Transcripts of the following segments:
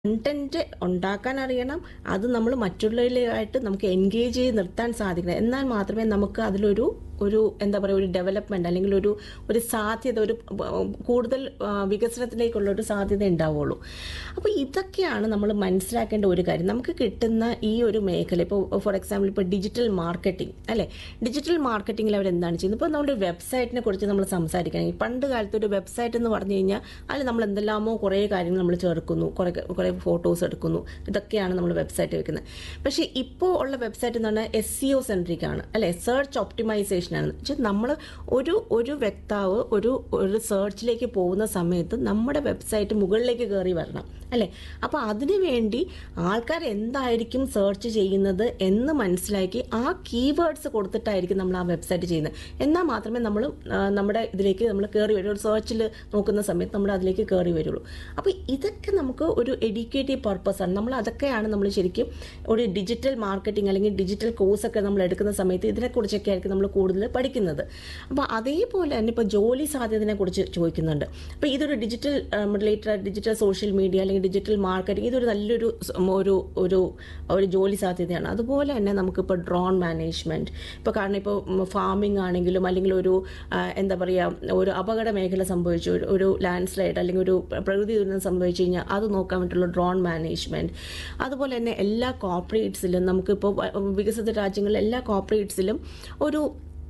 Content ഉണ്ടാക്കാൻ അറിയണം അത് നമ്മൾ മറ്റുള്ളവരുമായിട്ട് നമുക്ക് എൻഗേജ് ചെയ്ത് നിർത്താൻ സാധിക്കണം എന്നാൽ മാത്രമേ നമുക്ക് അതിലൊരു ഒരു എന്താ പറയുക ഒരു ഡെവലപ്മെന്റ് അല്ലെങ്കിൽ ഒരു ഒരു സാധ്യത ഒരു ബ- കൂടുതൽ ആ, വികസനത്തിലേക്കുള്ള ഒരു സാധ്യത ഉണ്ടാവുള്ളൂ അപ്പോൾ ഇതൊക്കെയാണ് നമ്മൾ മനസ്സിലാക്കേണ്ട ഒരു കാര്യം നമുക്ക് കിട്ടുന്ന ഈ ഒരു മേഖല ഇപ്പോൾ ഫോർ എക്സാമ്പിൾ ഇപ്പോൾ ഡിജിറ്റൽ മാർക്കറ്റിംഗ് അല്ലേ ഡിജിറ്റൽ മാർക്കറ്റിംഗിൽ അവർ എന്താണ് ചെയ്യുന്നത് ഇപ്പോൾ നമ്മുടെ വെബ്സൈറ്റിനെ കുറിച്ച് നമ്മൾ സംസാരിക്കുകയാണെങ്കിൽ പണ്ട് കാലത്ത് ഒരു വെബ്സൈറ്റ് എന്ന് പറഞ്ഞു കഴിഞ്ഞാൽ അതിൽ നമ്മൾ എന്തെല്ലാമോ കുറേ കാര്യങ്ങൾ നമ്മൾ ചേർക്കുന്നു കുറേ കുറേ ഫോട്ടോസ് എടുക്കുന്നു ഇതൊക്കെയാണ് നമ്മൾ വെബ്സൈറ്റ് വെക്കുന്നത് പക്ഷേ ഇപ്പോൾ ഉള്ള വെബ്സൈറ്റ് എന്ന് പറഞ്ഞാൽ എസ് സി ഒ സെൻട്രിക് ആണ് അല്ലെ സെർച്ച് ഒപ്റ്റിമൈസേഷൻ ആണ് വെച്ചാൽ നമ്മൾ ഒരു ഒരു വ്യക്താവ് ഒരു ഒരു സെർച്ചിലേക്ക് പോകുന്ന സമയത്ത് നമ്മുടെ വെബ്സൈറ്റ് മുകളിലേക്ക് കയറി വരണം അല്ലേ അപ്പോൾ അതിനു വേണ്ടി ആൾക്കാർ എന്തായിരിക്കും സെർച്ച് ചെയ്യുന്നത് എന്ന് മനസ്സിലാക്കി ആ കീവേഡ്സ് കൊടുത്തിട്ടായിരിക്കും നമ്മൾ ആ വെബ്സൈറ്റ് ചെയ്യുന്നത് എന്നാൽ മാത്രമേ നമ്മൾ ആ, നമ്മുടെ ഇതിലേക്ക് നമ്മൾ കയറി വരും ഒരു സെർച്ചിൽ നോക്കുന്ന സമയത്ത് നമ്മൾ അതിലേക്ക് കയറി വരുള്ളൂ അപ്പോൾ ഇതൊക്കെ നമുക്ക് ഒരു എഡ്യൂക്കേറ്റീവ് പർപ്പസാണ് നമ്മൾ അതൊക്കെയാണ് നമ്മൾ ശരിക്കും ഒരു ഡിജിറ്റൽ മാർക്കറ്റിംഗ് അല്ലെങ്കിൽ ഡിജിറ്റൽ കോഴ്സ് ഒക്കെ നമ്മൾ എടുക്കുന്ന സമയത്ത് ഇതിനെക്കുറിച്ചൊക്കെ ആയിരിക്കും നമ്മൾ കൂടുതൽ പഠിക്കുന്നത് അപ്പോൾ അതേപോലെ തന്നെ ഇപ്പോൾ ജോലി സാധ്യതയെ കുറിച്ച് ചോദിക്കുന്നുണ്ട് അപ്പോൾ ഇതൊരു digital related digital social media അല്ലെങ്കിൽ ഡിജിറ്റൽ മാർക്കറ്റിംഗ് ഇതൊരു നല്ലൊരു സ് ഒരു ഒരു ഒരു ജോലി സാധ്യതയാണ് അതുപോലെ തന്നെ നമുക്കിപ്പോൾ ഡ്രോൺ മാനേജ്മെൻറ്റ് ഇപ്പോൾ കാരണം ഇപ്പോൾ ഫാമിംഗ് ആണെങ്കിലും അല്ലെങ്കിൽ ഒരു ആ, എന്താ പറയുക ഒരു അപകട മേഖല സംഭവിച്ചു ഒരു- ഒരു ലാൻഡ് സ്ലൈഡ് അല്ലെങ്കിൽ ഒരു പ്രകൃതി ദുരന്തം സംഭവിച്ചു കഴിഞ്ഞാൽ അത് നോക്കാൻ വേണ്ടിയിട്ടുള്ള ഡ്രോൺ മാനേജ്മെൻറ്റ് അതുപോലെ തന്നെ എല്ലാ കോർപ്പറേറ്റ്സിലും നമുക്കിപ്പോൾ വ- വികസിത രാജ്യങ്ങളിലെ എല്ലാ കോർപ്പറേറ്റ്സിലും ഒരു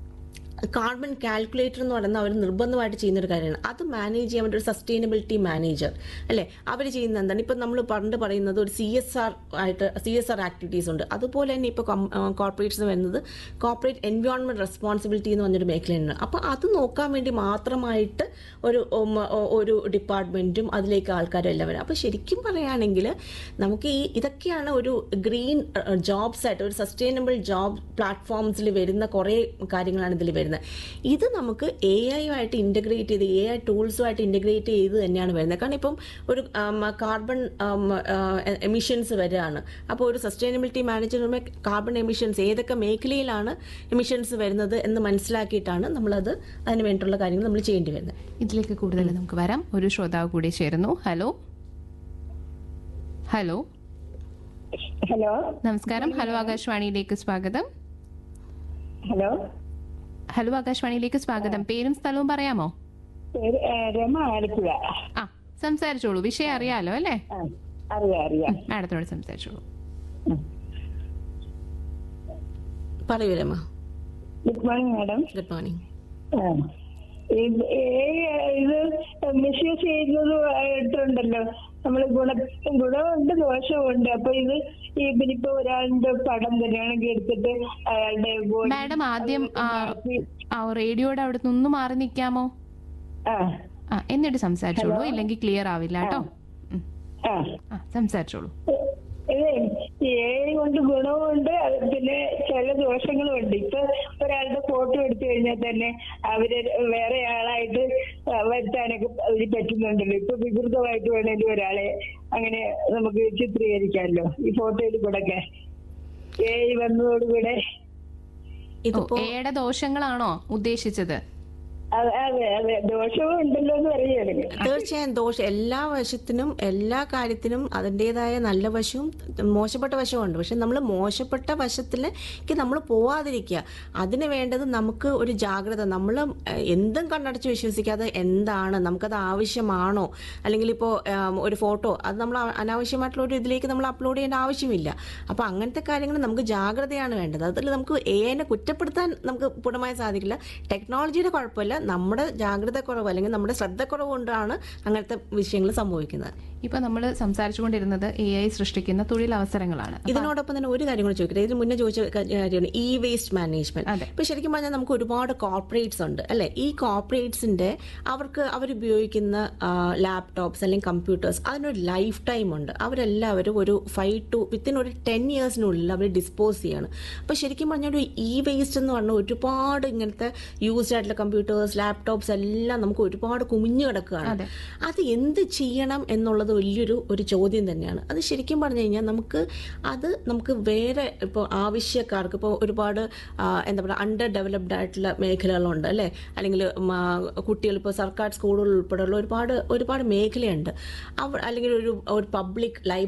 കാർബൺ കാൽക്കുലേറ്റർ എന്ന് പറയുന്ന അവർ നിർബന്ധമായിട്ട് ചെയ്യുന്ന ഒരു കാര്യമാണ് അത് മാനേജ് ചെയ്യാൻ വേണ്ടി ഒരു സസ്റ്റൈനബിലിറ്റി മാനേജർ അല്ലേ അവർ ചെയ്യുന്ന എന്താണ് ഇപ്പം നമ്മൾ പണ്ട് പറയുന്നത് ഒരു സി എസ് ആർ ആയിട്ട് സി എസ് ആർ ആക്ടിവിറ്റീസ് ഉണ്ട് അതുപോലെ തന്നെ ഇപ്പോൾ കോർപ്പറേറ്റ്സ് വരുന്നത് കോർപ്പറേറ്റ് എൻവയോൺമെന്റ് റെസ്പോൺസിബിലിറ്റി എന്ന് പറഞ്ഞൊരു മേഖലയാണ് അപ്പോൾ അത് നോക്കാൻ വേണ്ടി മാത്രമായിട്ട് ഒരു ഉം, ഒ- ഒരു ഡിപ്പാർട്ട്മെന്റും അതിലേക്ക് ആൾക്കാരും എല്ലാം വരും അപ്പോൾ ശരിക്കും പറയുകയാണെങ്കിൽ നമുക്ക് ഈ ഇതൊക്കെയാണ് ഒരു ഗ്രീൻ ജോബ്സ് ആയിട്ട് ഒരു സസ്റ്റൈനബിൾ ജോബ് പ്ലാറ്റ്ഫോംസിൽ വരുന്ന കുറേ കാര്യങ്ങളാണ് ഇതിൽ വരുന്നത് ഇത് നമുക്ക് എ ഐയുമായിട്ട് ഇൻ്റഗ്രേറ്റ് ചെയ്ത് എ ഐ ടൂൾസുമായിട്ട് ഇൻ്റഗ്രേറ്റ് ചെയ്ത് തന്നെയാണ് വരുന്നത് കാരണം ഇപ്പം ഒരു കാർബൺ എമിഷൻസ് വരികയാണ് അപ്പോൾ ഒരു സസ്റ്റൈനബിലിറ്റി മാനേജർ കാർബൺ എമിഷൻസ് ഏതൊക്കെ മേഖലയിലാണ് എമിഷൻസ് വരുന്നത് എന്ന് മനസ്സിലാക്കിയിട്ടാണ് നമ്മളത് അതിന് വേണ്ടിയിട്ടുള്ള കാര്യങ്ങൾ നമ്മൾ ചെയ്യേണ്ടി വരുന്നത് ഇതിലേക്ക് കൂടുതൽ നമുക്ക് വരാം ഒരു ശ്രോതാവ് കൂടി ചേരുന്നു ഹലോ ഹലോ ഹലോ നമസ്കാരം ഹലോ ആകാശവാണിയിലേക്ക് സ്വാഗതം ഹലോ ഹലോ ആകാശവാണിയിലേക്ക് സ്വാഗതം പേരും സ്ഥലവും പറയാമോ പേര് ഏ, രമ ആലപ്പുഴ ആ സംസാരിച്ചോളൂ വിഷയം അറിയാലോ അല്ലേ ആ, അറിയാം അറിയാം മാഡത്തിനോട് സംസാരിച്ചോളൂ പറയൂ Rama good morning madam good morning ആ. ഇത് ഏ- ഇത് മിസ്യൂസ് ചെയ്യുന്നതുമായിട്ടുണ്ടല്ലോ നമ്മൾ ഗുണ ഗുണമുണ്ട് ദോഷമുണ്ട് അപ്പൊ ഇത് ഈ ഇപ്പൊ ഒരാളുടെ പടം തന്നെയാണെങ്കിൽ എടുത്തിട്ട് അയാളുടെ body- മാഡം ആദ്യം ആ, ആ റേഡിയോയുടെ അവിടെ നിന്ന് മാറി നിൽക്കാമോ ആ ആ എന്നിട്ട് സംസാരിച്ചോളൂ ഇല്ലെങ്കിൽ ക്ലിയർ ആവില്ല കേട്ടോ ഉം. ആ ആ സംസാരിച്ചോളൂ ഇത് ഏ കൊണ്ട് ഗുണവുമുണ്ട് അത് പിന്നെ ചില ദോഷങ്ങളും ഉണ്ട് ഇപ്പൊ ഒരാളുടെ ഫോട്ടോ എടുത്തു കഴിഞ്ഞാൽ തന്നെ അവര് വേറെ ആളായിട്ട് വരുത്താനൊക്കെ അതിന് പറ്റുന്നുണ്ടല്ലോ ഇപ്പൊ വികൃതമായിട്ട് വേണേലും ഒരാളെ അങ്ങനെ നമുക്ക് ചിത്രീകരിക്കാമല്ലോ ഈ ഫോട്ടോയിൽ കൂടെ ഒക്കെ ഏ വന്നതോടുകൂടെ ഓ, ഇതിപ്പോ ഏടെ ദോഷങ്ങളാണോ ഉദ്ദേശിച്ചത് അതെ അതെ അതെ ദോഷവും ഉണ്ടല്ലോ എന്ന് പറയുകയാണെങ്കിൽ തീർച്ചയായും ദോഷം എല്ലാ വശത്തിനും എല്ലാ കാര്യത്തിനും അതിൻ്റെതായ നല്ല വശവും മോശപ്പെട്ട വശവും ഉണ്ട് പക്ഷെ നമ്മൾ മോശപ്പെട്ട വശത്തിലേക്ക് നമ്മൾ പോവാതിരിക്കുക അതിന് വേണ്ടത് നമുക്ക് ഒരു ജാഗ്രത നമ്മൾ എന്തും കണ്ണടച്ച് വിശ്വസിക്കാതെ എന്താണ് നമുക്കത് ആവശ്യമാണോ അല്ലെങ്കിൽ ഇപ്പോൾ ഒരു ഫോട്ടോ അത് നമ്മൾ അനാവശ്യമായിട്ടുള്ള ഒരു ഇതിലേക്ക് നമ്മൾ അപ്ലോഡ് ചെയ്യേണ്ട ആവശ്യമില്ല അപ്പോൾ അങ്ങനത്തെ കാര്യങ്ങൾ നമുക്ക് ജാഗ്രതയാണ് വേണ്ടത് അതിൽ നമുക്ക് എ ഐനെ കുറ്റപ്പെടുത്താൻ നമുക്ക് പൂർണ്ണമായി സാധിക്കില്ല ടെക്നോളജിയുടെ കുഴപ്പമില്ല നമ്മുടെ ജാഗ്രത കുറവ് അല്ലെങ്കിൽ നമ്മുടെ ശ്രദ്ധക്കുറവ് കൊണ്ടാണ് അങ്ങനത്തെ വിഷയങ്ങൾ സംഭവിക്കുന്നത് ഇപ്പൊ നമ്മൾ സംസാരിച്ചുകൊണ്ടിരുന്നത് എ ഐ സൃഷ്ടിക്കുന്ന തൊഴിലവസരങ്ങളാണ് ഇതിനോടൊപ്പം തന്നെ ഒരു കാര്യം കൂടി ചോദിക്കട്ടെ ഇതിന് മുന്നേ ചോദിച്ച കാര്യമാണ് ഇ വേസ്റ്റ് മാനേജ്മെന്റ് അതെ. ഇപ്പൊ ശരിക്കും പറഞ്ഞാൽ നമുക്ക് ഒരുപാട് കോർപ്പറേറ്റ്സ് ഉണ്ട് അല്ലെ ഈ കോർപ്പറേറ്റ്സിന്റെ അവർക്ക് അവരുപയോഗിക്കുന്ന ലാപ്ടോപ്സ് അല്ലെങ്കിൽ കമ്പ്യൂട്ടേഴ്സ് അതിനൊരു ലൈഫ് ടൈം ഉണ്ട് അവരെല്ലാവരും ഒരു ഫൈവ് ടു വിത്തിൻ ഒരു ടെൻ ഇയേഴ്സിനുള്ളിൽ അവർ ഡിസ്പോസ് ചെയ്യാണ് അപ്പൊ ശരിക്കും പറഞ്ഞാൽ ഒരു ഇ വേസ്റ്റ് എന്ന് പറഞ്ഞാൽ ഒരുപാട് ഇങ്ങനത്തെ യൂസ്ഡ് ആയിട്ടുള്ള കമ്പ്യൂട്ടേഴ്സ് ലാപ്ടോപ്സ് എല്ലാം നമുക്ക് ഒരുപാട് കുമിഞ്ഞു കിടക്കുകയാണ് അത് എന്ത് ചെയ്യണം എന്നുള്ളത് വലിയൊരു ഒരു ചോദ്യം തന്നെയാണ് അത് ശരിക്കും പറഞ്ഞു കഴിഞ്ഞാൽ നമുക്ക് അത് നമുക്ക് വേറെ ഇപ്പോൾ ആവശ്യക്കാർക്ക് ഇപ്പോൾ ഒരുപാട് ആ, എന്താ പറയുക അണ്ടർ ഡെവലപ്ഡ് ആയിട്ടുള്ള മേഖലകളുണ്ട് അല്ലേ അല്ലെങ്കിൽ കുട്ടികൾ ഇപ്പോൾ സർക്കാർ സ്കൂളുകൾ ഉൾപ്പെടെയുള്ള ഒരുപാട് ഒരുപാട് മേഖലയുണ്ട് അവ അല്ലെങ്കിൽ ഒരു ഒരു പബ്ലിക് ലൈബ്രറി